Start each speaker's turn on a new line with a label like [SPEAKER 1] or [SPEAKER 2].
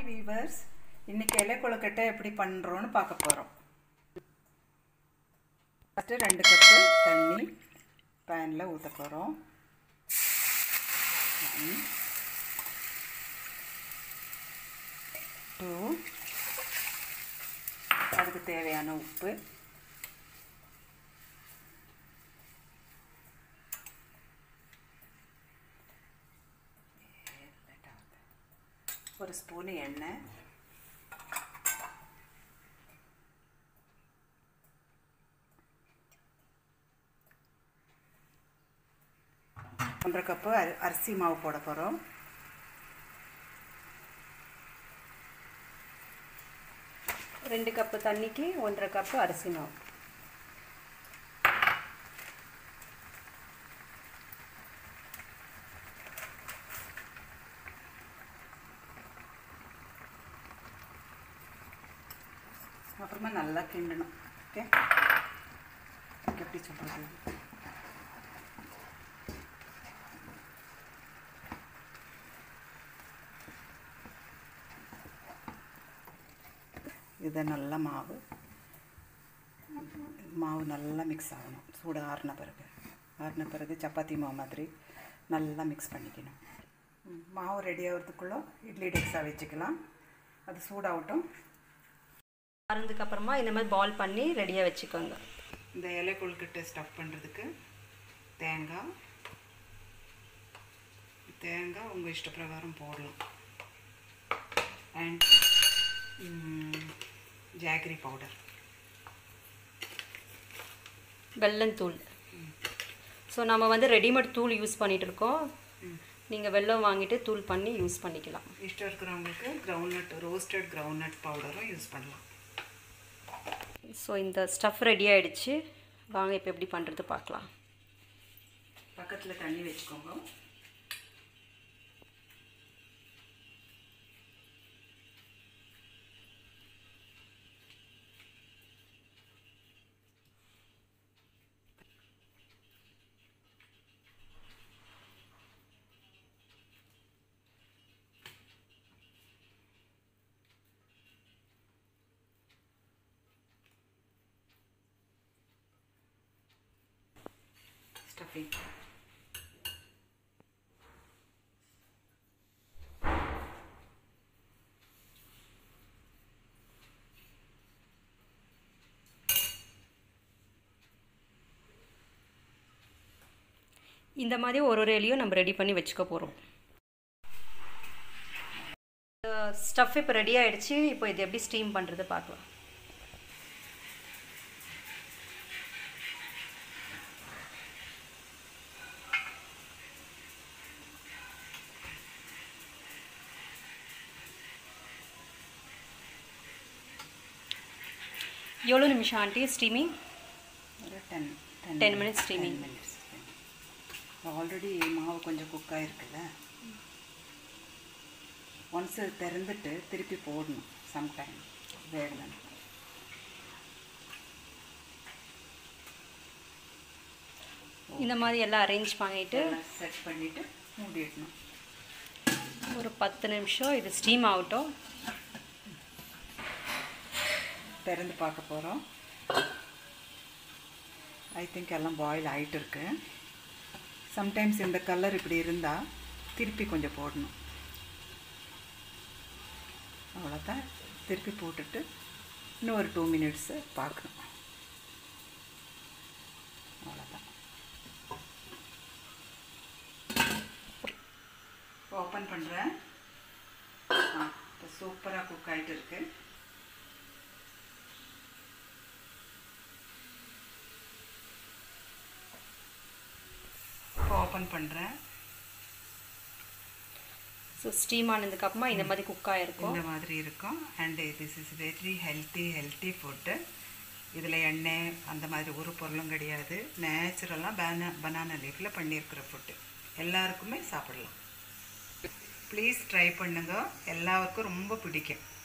[SPEAKER 1] Viewers இன்னைக்கு இலை கொழுக்கட்டை எப்படி பண்ணுறோன்னு பார்க்க போகிறோம் ஃபஸ்ட்டு ரெண்டு கப்பு தண்ணி பேனில் ஊற்ற போகிறோம் ஒன் டூ அதுக்கு தேவையான உப்பு ஒரு ஸ்பூனு எண்ணெய் ஒன்றரை கப்பு அரி அரிசி மாவு போட போகிறோம்
[SPEAKER 2] ரெண்டு கப்பு தண்ணிக்கு ஒன்றரை கப்பு அரிசி மாவு
[SPEAKER 1] அப்புறமா நல்லா கிண்டணும் ஓகே எப்படி சொல்கிறது இதை நல்லா மாவு மாவு நல்லா மிக்ஸ் ஆகணும் சூடு ஆறின பிறகு ஆறின பிறகு சப்பாத்தி மாவு மாதிரி நல்லா மிக்ஸ் பண்ணிக்கணும் ம், மாவு ரெடி ஆகிறதுக்குள்ளே இட்லி டெக்ஸா வச்சுக்கலாம் அது சூடாகட்டும்
[SPEAKER 2] ஆறுனதுக்கு அப்புறமா இந்த மாதிரி பால் பண்ணி ரெடியாக வச்சுக்கோங்க
[SPEAKER 1] இந்த இலை கொழுக்கட்டை ஸ்டஃப் பண்ணுறதுக்கு தேங்காய் தேங்காய் உங்கள் இஷ்ட பிரகாரம் போடலாம் அண்ட் ஜாகரி பவுடர்
[SPEAKER 2] வெள்ளந்தூள் ஸோ நம்ம வந்து ரெடிமேட் தூள் யூஸ் பண்ணிகிட்டு இருக்கோம் நீங்கள் வெல்லம் வாங்கிட்டு தூள் பண்ணி யூஸ் பண்ணிக்கலாம்
[SPEAKER 1] இஷ்டம் இருக்கிறவங்களுக்கு கிரவுண்ட்நட் ரோஸ்டட் கிரவுண்ட்நட் பவுடரும் யூஸ் பண்ணலாம்
[SPEAKER 2] ஸோ இந்த ஸ்டஃப் ரெடி ஆயிடுச்சு வாங்க இப்போ எப்படி பண்ணுறது பார்க்கலாம்
[SPEAKER 1] பக்கத்தில் தண்ணி வச்சுக்கோங்க ஸ்டஃபிங்
[SPEAKER 2] இந்த மாதிரி ஒரு ஒரு இலையும் நம்ம ரெடி பண்ணி வச்சுக்க போகிறோம் ஸ்டஃப் இப்போ ரெடி ஆயிடுச்சு இப்போ இது எப்படி ஸ்டீம் பண்ணுறது பார்க்கலாம் எவ்வளோ நிமிஷம் ஆண்டி ஸ்டீமிங்
[SPEAKER 1] ஒரு ten
[SPEAKER 2] 10 minutes steaming.
[SPEAKER 1] Minutes already மாவு கொஞ்சம் குக் ஆகிருக்குல்ல ஒன்ஸ் திறந்துட்டு திருப்பி போடணும் சம்டைம் வேகலன்னு
[SPEAKER 2] இந்த மாதிரி எல்லாம் அரேஞ்ச் பண்ணிவிட்டு
[SPEAKER 1] செட் பண்ணிவிட்டு மூடிடணும்
[SPEAKER 2] ஒரு பத்து நிமிஷம் இது ஸ்டீம் ஆகட்டும்
[SPEAKER 1] திறந்து பார்க்க போகிறோம் ஐ திங்க் எல்லாம் பாயில் ஆகிட்டு இருக்கு சம்டைம்ஸ் இந்த கலர் இப்படி இருந்தால் திருப்பி கொஞ்சம் போடணும் அவ்வளோதான் திருப்பி போட்டுட்டு இன்னும் ஒரு டூ மினிட்ஸு பார்க்கணும் அவ்வளோதான் ஓப்பன் பண்ணுறேன் ஆ இப்போ சூப்பராக குக் ஆகிட்டு இருக்கு இப்போ ஓப்பன் பண்ணுறேன்
[SPEAKER 2] ஸோ ஸ்டீம் ஆனதுக்கப்புறமா இந்த மாதிரி குக் ஆகிருக்கும்
[SPEAKER 1] இந்த மாதிரி இருக்கும் and this is very healthy healthy food இதில் எண்ணெய் அந்த மாதிரி ஒரு பொருளும் கிடையாது நேச்சுரலாக பேனா பனானா லீஃபில் பண்ணியிருக்கிற ஃபுட்டு எல்லாருக்குமே சாப்பிடலாம் ப்ளீஸ் ட்ரை பண்ணுங்க எல்லாருக்கும் ரொம்ப பிடிக்கும்